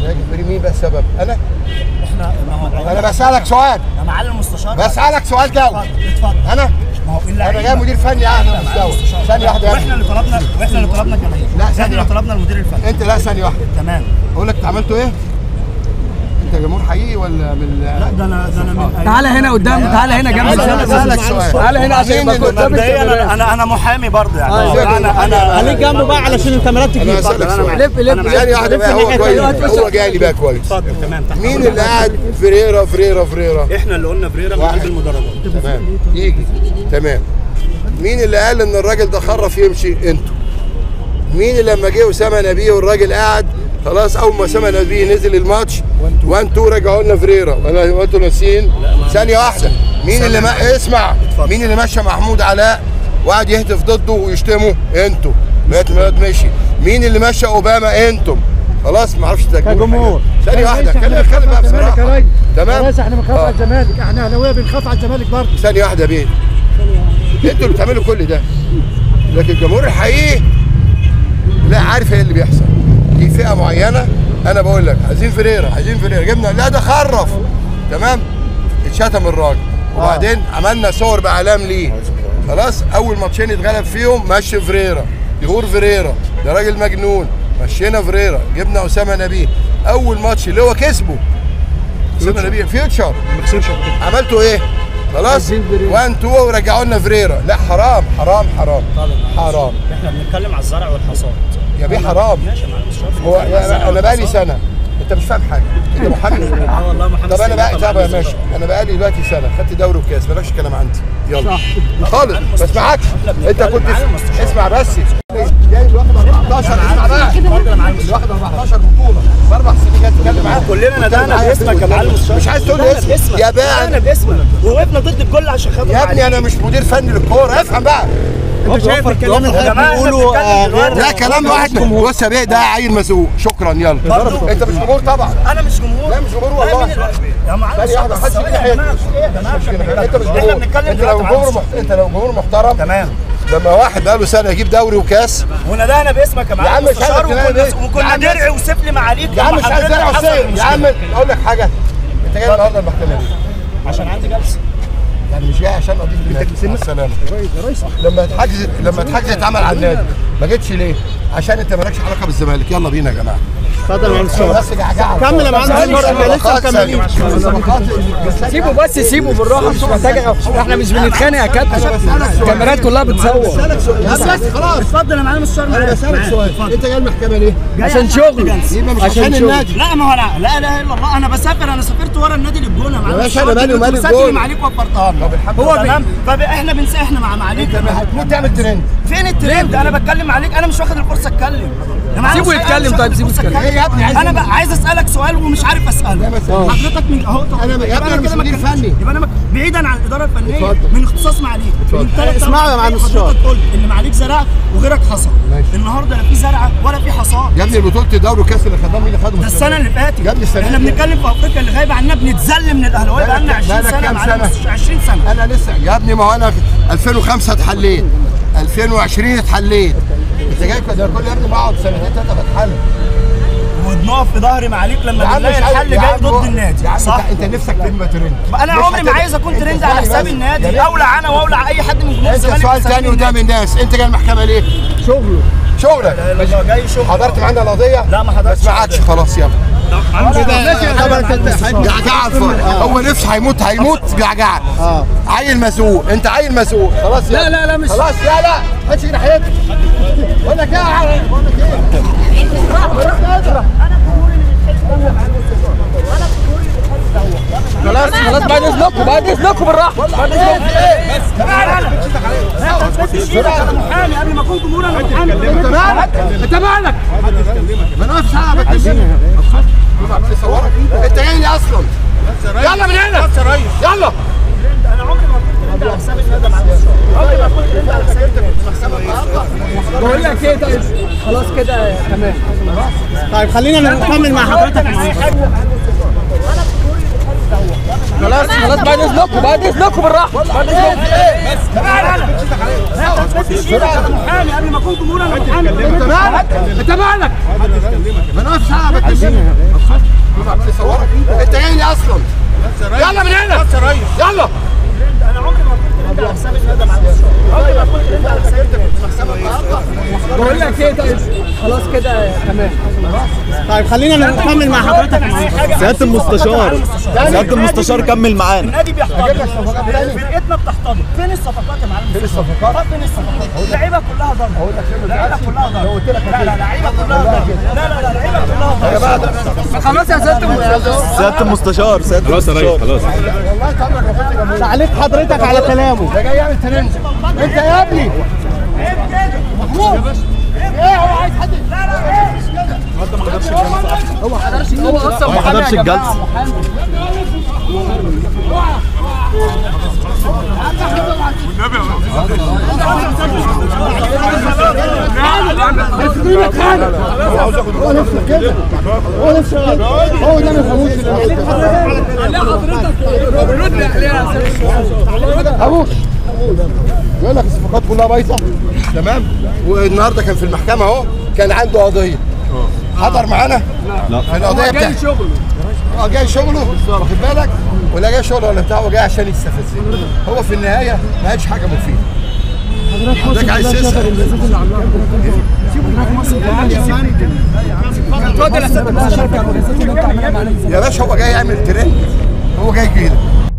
يجبر مين بقى السبب انا احنا ما هو انا بسالك سؤال يا معالي المستشار بسالك سؤال جاوب اتفضل اتفضل انا ما هو انا اللعيبه جاي مدير فني اعلى مستوى ثانيه واحده يا واحنا ابني اللي طلبنا واحنا اللي طلبنا الجماهير لا، احنا ثانية اللي واحدة. طلبنا المدير الفني انت لا ثانيه واحده تمام اقول لك انت عملته ايه انت جمهور حقيقي ولا من لا ده انا ده انا من تعالى هنا قدام تعالى هنا جنب عايز انا اسالك سؤال تعالى هنا عشان مين يبقى اللي- قدام مبدئيا الكاميرات. انا انا انا محامي برضه يعني آه، انا انا خليك جنبه بقى علشان الكاميرات انا تجيب اسالك سؤال لف لف ثانيه واحده بقى هو كويس اتفضل. هو جاي لي بقى كويس اتفضل تمام تحت مين أمرك. اللي قاعد فريرا فريرا فريرا احنا اللي قلنا فريرة من واحد. قلب المدرجات تمام يجي تمام مين اللي قال ان الراجل ده خرف يمشي انتوا مين اللي لما جه اسامه نبيه والراجل قاعد خلاص اول ما اسامه نبيه نزل الماتش وانتوا رجعوا لنا فريرا ولا وانتوا ناسيين ثانيه واحده مين اللي ما اسمع مين اللي مشى محمود علاء وقعد يهتف ضده ويشتمه انتوا لغايه ما الواد مشي مين اللي مشى اوباما انتم خلاص ما اعرفش كجمهور. ثانيه واحده خلينا نتكلم بقى بصراحه تمام بس احنا بنخاف آه. على الزمالك احنا اهلاويه بنخاف على الزمالك برضه ثانية واحدة يا بيه انتوا اللي بتعملوا كل ده لكن الجمهور الحقيقي لا عارف ايه اللي بيحصل دي فئة معينة انا بقول لك عايزين فريرة عايزين فريرة جبنا لا ده خرف تمام اتشتم الراجل وبعدين عملنا صور باعلام ليه خلاص اول ماتشين اتغلب فيهم مشي فريرة يغور فريرة ده راجل مجنون مشينا فريرة جبنا اسامة نبيه اول ماتش اللي هو كسبه اسامة نبيه فيوتشر عملتوا ايه؟ خلاص 1 2 ورجعوا لنا فريرا لا حرام حرام حرام حرام احنا بنتكلم على الزرع والحصاد يا بيه حرام ماشي يا معالي المستشار هو انا انا بقالي سنه انت مش فاهم حاجه انت محامي اه والله محمد طب انا بقى سليمان طب يا طبعاً ماشي انا بقالي دلوقتي سنه خدت دوري وكاس مالكش كلام عندي يلا خالص ما اسمعكش انت كنت اسمع بس جاي واخد 14 اسمع بقى اللي واخد 14 بطوله باربع سنين جاي تتكلم معايا كلنا ندهنا باسمك يا معالي المستشار مش عايز تقول لي ندهنا اسم باسمك. يا باع ندهنا باسمك ووقفنا ضد الكل عشان خاطر يا ابني انا مش مدير فني للكوره افهم بقى انت شايف الكلام اللي يا جماعة، حضرتك احنا بتقوله بنتكلم آه، دلوقتي. لا كلام واحد بص يا بيه ده عيل مسؤول شكرا يلا برضو. انت مش جمهور طبعا انا مش جمهور لا، مش جمهور والله. مين اللي- يا معالي ثانية واحدة، المستشار، محدش بس يجي ثواني يا ناحيتي. جماعة، ايه يا جماعة، انت مش احنا جمهور بنتكلم انت لو دلوقتي عن جمهور محت... انت لو جمهور محترم تمام لما واحد بقاله سنه يجيب دوري وكاس وندهنا باسمك يا يا عم معالي مش المستشار عايز الكلام وكنا ده. يا وكنا عم درع وسفل معاليك يا عم لما مش عايز حضرتك زرع حصل وسيم يا المشكلة. عم اقول لك حاجه انت جاي النهارده المحكمه ليه؟ عشان عندي جلسه يعني مش جاي عشان قضيه النادي مع السلامه لما اتحجز لما اتحجز اتعمل على النادي ما جيتش ليه؟ عشان انت مالكش علاقه بالزمالك يلا بينا يا جماعه اتفضل يا مستشار بس جعجعه كمل يا معلم ثانية، احنا لسه صداقات مكملين ثانية. صداقات- سيبه بس سيبه بالراحه مش محتاجه احنا مش بنتخانق يا كابتن الكاميرات كلها بتصور بسألك سؤال بس خلاص اتفضل يا معالي المستشار انا معاك. بسألك معاك. سؤال اتفضل. انت جاي المحكمه ليه؟ عشان شغل يبقى مش عشان عشان شغل. النادي لا ما هو انا لا اله الا الله انا بسافر انا سافرت ورا النادي للجونه معايا يا باشا أنا مالي ومال سجل الجونة. معاليك وفرتها طب الحمد هو لله. تمام فاحنا بنسى احنا مع معاليك انت هتموت تعمل ترند فين الترند انا بتكلم عليك انا مش واخد الفرصه اتكلم يا معلم سيبه أنا مش يتكلم واخد طيب، سيبه الفرصة يتكلم. أتكلم. ايه يا ابني عايز انا بقى عايز اسالك سؤال ومش عارف اساله بس أه. حضرتك من اهو طب- أنا- يا يبقى ابني أنا مش كده ما مدير اتكلمش. فني. يبقى انا مك- بعيدا عن الاداره الفنيه اتفضل. من اختصاص معاليك من ثلاث اسمعوا يا معلم المستشار. حضرتك قلت اللي معاليك زرع وغيرك حصل ماشي. النهارده لا في زرعه ولا في حصاد يا ابني بطوله الدوري والكاس اللي خدناهم مين اللي خدهم ده السنه اللي فاتت يا ابني السنة احنا دي. بنتكلم في افريقيا اللي غايبه عننا بنتذل من الاهلاويه بقالك- بقالنا 20 بقالك سنه كام معانا سنة؟ 20 سنه انا لسه يا ابني ما هو انا في 2005 اتحليت 2020 اتحليت انت جاي كده كل يا ابني بقعد سنتين ثلاثه بتحل وبنقف في ظهري معاليك يا لما عم بنلاقي مش عايز- الحل يا جاي عم هو- ضد النادي يا عم صح انت انت نفسك تبقى ترند انا مش عمري ما هتبقى- عايز اكون انت ترند على اسمعني حساب بس. النادي يا بيه، اولع انا واولع اي حد من جمهور انت الزمالك سؤال بسبب تاني النادي. قدام الناس انت جاي المحكمه ليه؟ شغله شغلك لا، لا، جاي شغل حضرت معانا القضيه؟ لا، ما حضرتش ما سمعكش خلاص يلا خبرك انت جعجعه الفرق هو نفسه هيموت هيموت جعجعه عيل مسؤول انت عيل مسؤول خلاص يلا. لا لا لا مش خلاص لا لا محدش يجي ناحيتك بقول لك ايه يا عم؟ بقول لك ايه خلاص خلاص بعد اذنكم بعد اذنكم بالراحه بعد اذنكم لا انت تفتش ايدك انا محامي قبل ما اكون جمهور انا محامي انت مالك انت مالك ما انا واقف ساعه بتكلم بتصورك انت جاي لي اصلا يلا من هنا يلا انا عمري ما كنت ترند على حساب النادي مع عمري ما كنت ترند على حساب النادي بقول لك ايه طيب خلاص كده تمام طيب خلينا نكمل مع حضرتك يا معلم. خلاص خلاص بعد اذنكم بعد اذنكم بالراحه بعد اذنكم محامي قبل ما اكون جمهور انا محامي انت مالك انت مالك ما انا واقف ساعه بتكلم انت جاي لي اصلا يلا من هنا يلا انا عمري ما كنت رد على حساب الندم على المستشار عمري ما كنت رد على حساب الندم بقول لك ايه طيب خلاص كده تمام طيب خلينا نكمل مع حضرتك سياده المستشار سياده المستشار كمل معانا النادي بيحتضن فرقتنا بتحتضن فين الصفقات يا معلم فين الصفقات فين الصفقات اللعيبه كلها ضربه اللعيبه كلها ضربه لا لا لعيبه كلها ضربه لا لا لا لعيبه كلها ضربه خلاص يا سياده المستشار سياده المستشار سياده خلاص يا ريس خلاص تعليق حضرتك على كلامه ده جاي يعمل ترند انت يا ابني هو اصلا ما حضرش محامي يا جماعة، الجلسة. محامي. لا حضرتك رد عليها يا سيادة ابوك يقول لك الصفقات كلها بايظه تمام والنهارده كان في المحكمه اهو كان عنده قضيه حضر معانا لا في القضيه جاي بتاعته شغله اه جاي شغله واخد بالك ولا جاي شغله ولا بتاع هو جاي عشان يستفز هو في النهايه ما قالش حاجه مفيده حضرتك عايز تسال اتفضل يا سيادة المستشار كمل يا سيادة اللي انت عاملها معانا يا باشا هو جاي يعمل ترند هو جاي كده